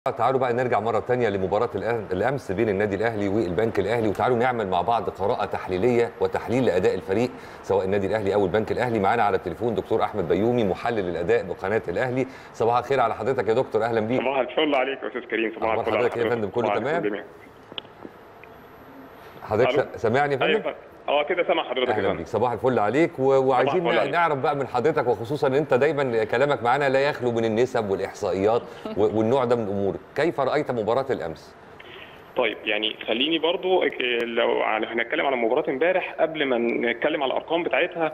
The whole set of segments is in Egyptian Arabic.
تعالوا بقى نرجع مرة تانية لمباراة الأ- الأمس بين النادي الأهلي والبنك الأهلي وتعالوا نعمل مع بعض قراءة تحليلية وتحليل لأداء الفريق سواء النادي الأهلي أو البنك الأهلي معانا على التليفون دكتور أحمد بيومي محلل الأداء بقناة الأهلي صباح الخير على حضرتك يا دكتور أهلا بيك صباح الفل عليك يا استاذ كريم صباح أخبار الفل على حضرتك إيه يا فندم؟ كله وعلى تمام؟ الجميع. حضرتك ألو. س- سامعني يا فندم؟ ايوه اه كده سامع حضرتك يا اهلا فندم بيك صباح الفل عليك و... وعايزين الفل عليك. نعرف بقى من حضرتك وخصوصا ان انت دايما كلامك معانا لا يخلو من النسب والاحصائيات و... والنوع ده من الامور كيف رايت مباراه الامس طيب يعني خليني برضو آه، لو على- هنتكلم على مباراه امبارح قبل ما نتكلم على الارقام بتاعتها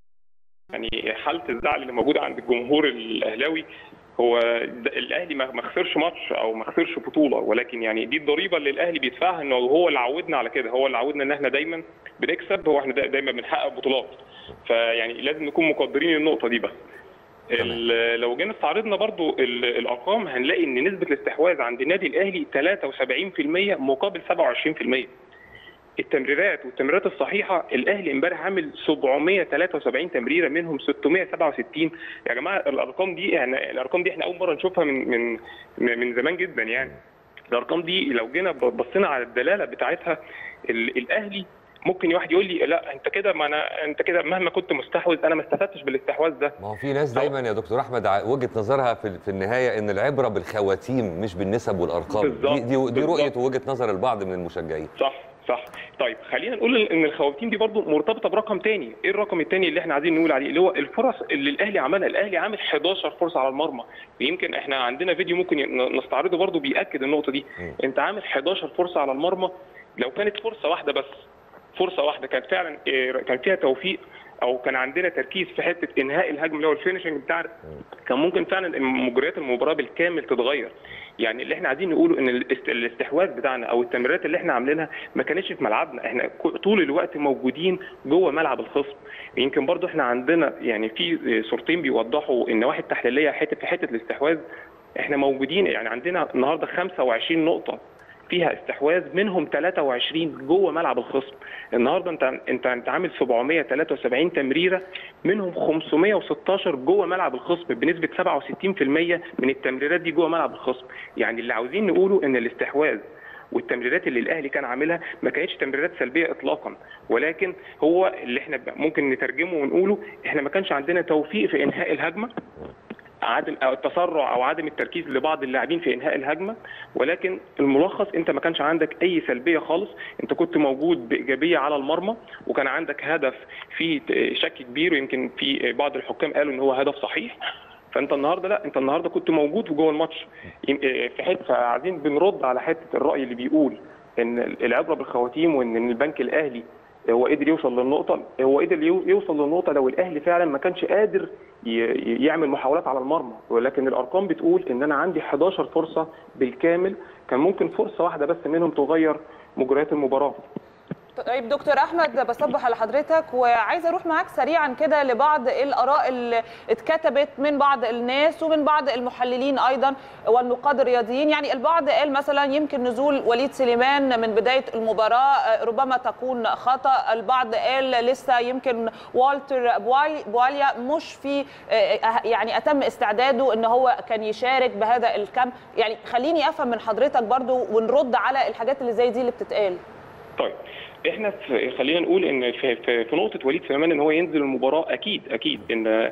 يعني حاله الزعل اللي موجوده عند الجمهور الاهلاوي هو د- الاهلي ما ما خسرش ماتش او ما خسرش بطوله ولكن يعني دي الضريبه اللي الاهلي بيدفعها انه هو اللي عودنا على كده هو اللي عودنا ان احنا دايما بنكسب هو احنا دا- دايما بنحقق بطولات فيعني لازم نكون مقدرين النقطه دي بس ال- لو جينا استعرضنا برضو ال- الارقام هنلاقي ان نسبه الاستحواذ عند النادي الاهلي 73% مقابل 27% التمريرات والتمريرات الصحيحه الاهلي امبارح عامل 773 تمريره منهم 667 يا جماعه الارقام دي يعني الارقام دي احنا اول مره نشوفها من من من زمان جدا يعني الارقام دي لو جينا بصينا على الدلاله بتاعتها ال- الاهلي ممكن واحد يقول لي لا انت كده ما انا انت كده مهما كنت مستحوذ انا ما استفدتش بالاستحواذ ده ما هو في ناس دايما يا دكتور احمد ع- وجهه نظرها في, في النهايه ان العبره بالخواتيم مش بالنسب والارقام بالظبط، دي دي, دي بالظبط. رؤيه ووجهه نظر البعض من المشجعين صح صح طيب خلينا نقول ان الخواتيم دي برضو مرتبطه برقم تاني ايه الرقم التاني اللي احنا عايزين نقول عليه اللي هو الفرص اللي الاهلي عملها الاهلي عامل 11 فرصه على المرمى يمكن احنا عندنا فيديو ممكن ن- نستعرضه برضو بياكد النقطه دي مم. انت عامل 11 فرصه على المرمى لو كانت فرصه واحده بس فرصه واحده كانت فعلا إيه، كان فيها توفيق او كان عندنا تركيز في حته انهاء الهجم اللي هو الفينشنج بتاعنا كان ممكن فعلا مجريات المباراه بالكامل تتغير يعني اللي احنا عايزين نقوله ان الاست- الاستحواذ بتاعنا او التمريرات اللي احنا عاملينها ما كانتش في ملعبنا احنا ك- طول الوقت موجودين جوه ملعب الخصم يمكن برضو احنا عندنا يعني في صورتين بيوضحوا النواحي التحليليه حته في حته الاستحواذ احنا موجودين يعني عندنا النهارده 25 نقطه فيها استحواذ منهم 23 جوه ملعب الخصم النهارده انت انت انت عامل 773 تمريره منهم 516 جوه ملعب الخصم بنسبه 67% من التمريرات دي جوه ملعب الخصم يعني اللي عاوزين نقوله ان الاستحواذ والتمريرات اللي الاهلي كان عاملها ما كانتش تمريرات سلبيه اطلاقا ولكن هو اللي احنا ممكن نترجمه ونقوله احنا ما كانش عندنا توفيق في انهاء الهجمه عدم او التسرع او عدم التركيز لبعض اللاعبين في انهاء الهجمه ولكن الملخص انت ما كانش عندك اي سلبيه خالص انت كنت موجود بايجابيه على المرمى وكان عندك هدف فيه شك كبير ويمكن في بعض الحكام قالوا ان هو هدف صحيح فانت النهارده لا انت النهارده كنت موجود جوه الماتش يم- في حته عايزين بنرد على حته الراي اللي بيقول ان العبره بالخواتيم وان إن البنك الاهلي هو قدر يوصل للنقطة هو قدر يو- يوصل للنقطة لو الأهلي فعلا ما كانش قادر ي- ي- يعمل محاولات على المرمى ولكن الأرقام بتقول إن أنا عندي 11 فرصة بالكامل كان ممكن فرصة واحدة بس منهم تغير مجريات المباراة طيب دكتور احمد بصبح على حضرتك وعايزه اروح معاك سريعا كده لبعض الاراء اللي اتكتبت من بعض الناس ومن بعض المحللين ايضا والنقاد الرياضيين يعني البعض قال مثلا يمكن نزول وليد سليمان من بدايه المباراه ربما تكون خطا البعض قال لسه يمكن والتر بواي- بواليا مش في آه، يعني اتم استعداده ان هو كان يشارك بهذا الكم يعني خليني افهم من حضرتك برضو ونرد على الحاجات اللي زي دي اللي بتتقال طيب احنا في خلينا نقول ان في, في, في نقطه وليد سليمان ان هو ينزل المباراه اكيد اكيد ان آه،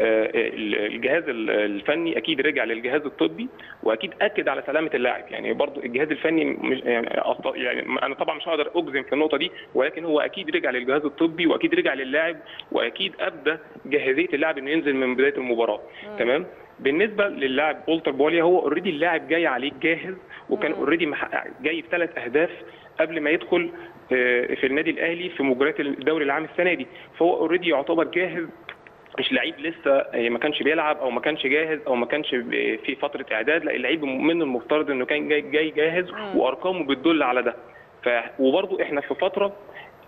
الجهاز الفني اكيد رجع للجهاز الطبي واكيد اكد على سلامه اللاعب يعني برضو الجهاز الفني مش يعني, أصلا- يعني انا طبعا مش هقدر اجزم في النقطه دي ولكن هو اكيد رجع للجهاز الطبي واكيد رجع للاعب واكيد ابدى جاهزيه اللاعب انه ينزل من بدايه المباراه تمام بالنسبه للاعب بولتر بوليا هو اوريدي اللاعب جاي عليه جاهز وكان اوريدي محقق جاي بثلاث اهداف قبل ما يدخل آه، في النادي الاهلي في مجريات الدوري العام السنه دي فهو اوريدي يعتبر جاهز مش لعيب لسه آه، ما كانش بيلعب او ما كانش جاهز او ما كانش ب- في فتره اعداد لا اللعيب من المفترض انه كان جاي, جاي جاهز وارقامه بتدل على ده ف وبرضه احنا في فتره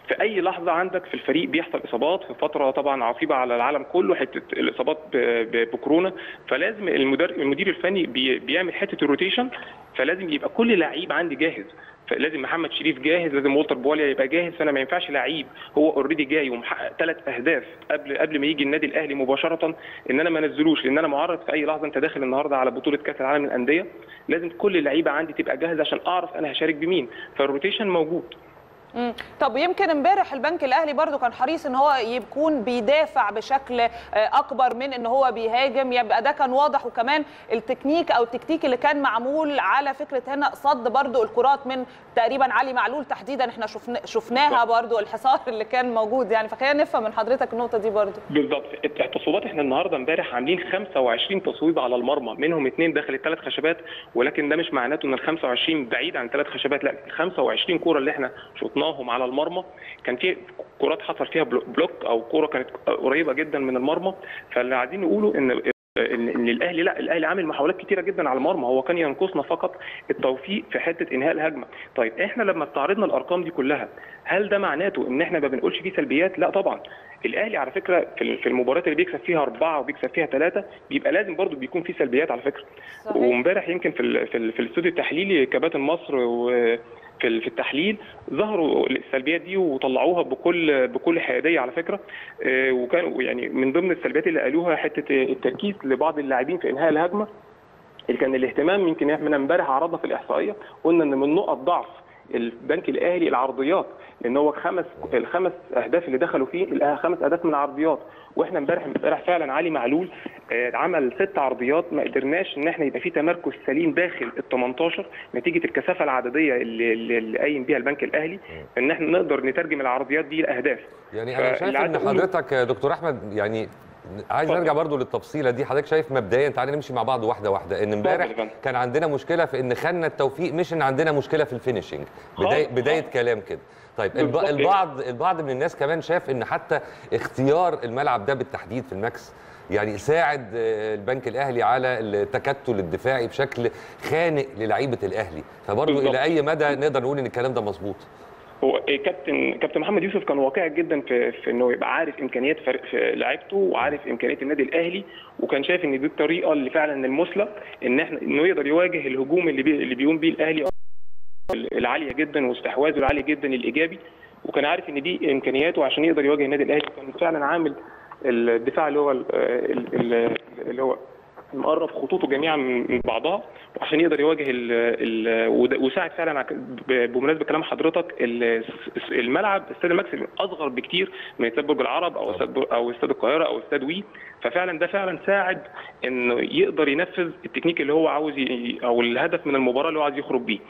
في اي لحظه عندك في الفريق بيحصل اصابات في فتره طبعا عصيبه على العالم كله حته الاصابات ب- ب- بكورونا فلازم المدير المدير الفني بي- بيعمل حته الروتيشن فلازم يبقى كل لعيب عندي جاهز فلازم محمد شريف جاهز لازم والتر بواليا يبقى جاهز فانا ما ينفعش لعيب هو اوريدي جاي ومحقق ثلاث اهداف قبل قبل ما يجي النادي الاهلي مباشره ان انا ما انزلوش لان انا معرض في اي لحظه انت داخل النهارده على بطوله كاس العالم للانديه لازم كل اللعيبه عندي تبقى جاهزه عشان اعرف انا هشارك بمين فالروتيشن موجود مم. طب يمكن امبارح البنك الاهلي برضو كان حريص ان هو يكون بيدافع بشكل آه، اكبر من ان هو بيهاجم يبقى ده كان واضح وكمان التكنيك او التكتيك اللي كان معمول على فكره هنا صد برضو الكرات من تقريبا علي معلول تحديدا احنا شفنا شفناها برضو الحصار اللي كان موجود يعني فخلينا نفهم من حضرتك النقطه دي برضو بالظبط التصويبات احنا النهارده امبارح عاملين 25 تصويب على المرمى منهم اثنين داخل الثلاث خشبات ولكن ده مش معناته ان ال 25 بعيد عن ثلاث خشبات لا ال 25 كوره اللي احنا شطناهم على المرمى كان في كرات حصل فيها بلو- بلوك او كوره كانت قريبه جدا من المرمى فاللي عايزين نقوله ان ان إن الاهلي لا الاهلي عامل محاولات كتيره جدا على المرمى هو كان ينقصنا فقط التوفيق في حته انهاء الهجمه طيب احنا لما استعرضنا الارقام دي كلها هل ده معناته ان احنا ما بنقولش فيه سلبيات لا طبعا الاهلي على فكره في في المباريات اللي بيكسب فيها اربعه وبيكسب فيها ثلاثه بيبقى لازم برضو بيكون فيه سلبيات على فكره صحيح. وامبارح يمكن في ال في, ال في الاستوديو التحليلي كباتن مصر و في ال- في التحليل ظهروا السلبيات دي وطلعوها بكل بكل حياديه على فكره آه، وكانوا يعني من ضمن السلبيات اللي قالوها حته التركيز لبعض اللاعبين في انهاء الهجمه اللي كان الاهتمام يمكن احنا امبارح عرضنا في الاحصائيه قلنا ان من نقط ضعف البنك الاهلي العرضيات لان هو خمس الخمس اهداف اللي دخلوا فيه الأه- خمس اهداف من العرضيات واحنا امبارح امبارح فعلا علي معلول آه، عمل ست عرضيات ما قدرناش ان احنا يبقى في تمركز سليم داخل ال 18 نتيجه الكثافه العدديه اللي اللي اللي قايم بيها البنك الاهلي ان احنا نقدر نترجم العرضيات دي لاهداف يعني انا شايف فاللي عايز ان أقوله- حضرتك يا دكتور احمد يعني عايز اتفضل. نرجع برضو للتفصيله دي حضرتك شايف مبدئيا تعالى نمشي مع بعض واحده واحده ان امبارح اتفضل يا فندم. كان عندنا مشكله في ان خدنا التوفيق مش ان عندنا مشكله في الفينشنج بدايه خالص، بدايه خالص. كلام كده طيب الب... بالظبط. البعض البعض من الناس كمان شاف ان حتى اختيار الملعب ده بالتحديد في الماكس يعني ساعد آه، البنك الاهلي على التكتل الدفاعي بشكل خانق للعيبه الاهلي فبرضو بالظبط. الى اي مدى نقدر نقول ان الكلام ده مظبوط هو إيه كابتن كابتن محمد يوسف كان واقعي جدا في, في انه يبقى عارف امكانيات فريق في لعيبته وعارف امكانيات النادي الاهلي وكان شايف ان دي الطريقه اللي فعلا المثلى ان احنا انه يقدر يواجه الهجوم اللي بي اللي بيقوم بيه الاهلي العاليه جدا واستحواذه العالي جدا الايجابي وكان عارف ان دي امكانياته عشان يقدر يواجه النادي الاهلي كان فعلا عامل الدفاع اللي هو ال- ال- ال- اللي هو مقرب خطوطه جميعا من بعضها وعشان يقدر يواجه ال ال وده- وساعد فعلا على- ب- بمناسبه كلام حضرتك ال- الملعب استاد الماكس اصغر بكتير من استاد برج العرب او استاد بر- او استاد القاهره او استاد وي ففعلا ده فعلا ساعد انه يقدر ينفذ التكنيك اللي هو عاوز ي- او الهدف من المباراه اللي هو عايز يخرج بيه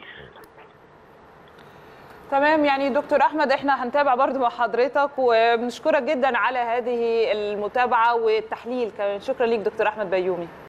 تمام يعني دكتور احمد احنا هنتابع برضو مع حضرتك وبنشكرك جدا على هذه المتابعه والتحليل كمان شكرا ليك دكتور احمد بيومي